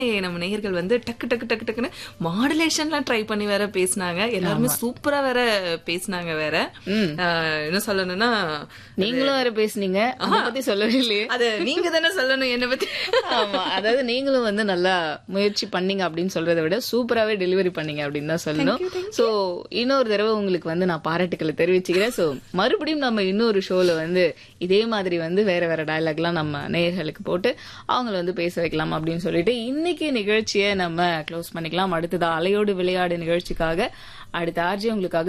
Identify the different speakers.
Speaker 1: நம்ம நேயர்கள் வந்து டக்கு டக்கு டக்கு டக்குன்னு மாடுலேஷன்லாம் ட்ரை பண்ணி வேற பேசினாங்க எல்லாருமே சூப்பரா வேற பேசினாங்க வேற
Speaker 2: ம்.
Speaker 1: ஆஹ் என்ன சொல்லணும்னா
Speaker 2: நீங்களும் வேற பேசுனீங்க அதை பத்தி சொல்லவே இல்லையே
Speaker 1: அத நீங்க தானே சொல்லணும் என்ன பத்தி
Speaker 2: ஆமா அதாவது நீங்களும் வந்து நல்லா முயற்சி பண்ணீங்க அப்படின்னு சொல்றதை விட சூப்பராவே டெலிவரி பண்ணீங்க அப்படின்னு தான் சொல்லணும் சோ இன்னொரு தடவை உங்களுக்கு வந்து நான் பாராட்டுக்களை தெரிவிச்சுக்கிறேன் சோ மறுபடியும் நம்ம இன்னொரு ஷோல வந்து இதே மாதிரி வந்து வேற வேற டயலாக்லாம் நம்ம நேயர்களுக்கு போட்டு அவங்கள வந்து பேச வைக்கலாம் அப்படின்னு சொல்லிட்டு இன்னைக்கு நிகழ்ச்சியை நம்ம க்ளோஸ் பண்ணிக்கலாம் அடுத்ததா அலையோடு விளையாடு நிகழ்ச்சிக்காக அடுத்த ஆர்ஜி உங்களுக்காக